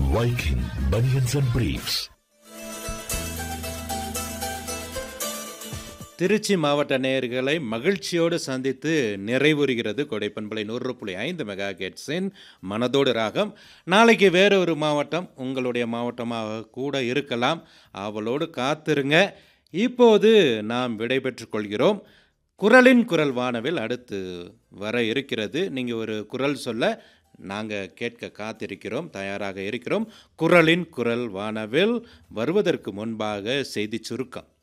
Viking Bunions and Briefs. Trichy மாவட்ட நேயர்களை மகிழ்ச்சியோடு சந்தித்து நிறைவுறுகிறது கொடைப்பண்பலை நூறு புள்ளி ஐந்து மெகா கெட்ஸின் மனதோடு ராகம் நாளைக்கு வேற ஒரு மாவட்டம் உங்களுடைய மாவட்டமாக கூட இருக்கலாம் அவளோடு காத்திருங்க இப்போது நாம் விடைபெற்றுக் கொள்கிறோம் குரலின் குரல் வானவில் அடுத்து வர இருக்கிறது நீங்கள் ஒரு குரல் சொல்ல நாங்கள் கேட்க காத்திருக்கிறோம் தயாராக இருக்கிறோம் குரலின் குரல் வானவில் வருவதற்கு முன்பாக செய்தி சுருக்கம்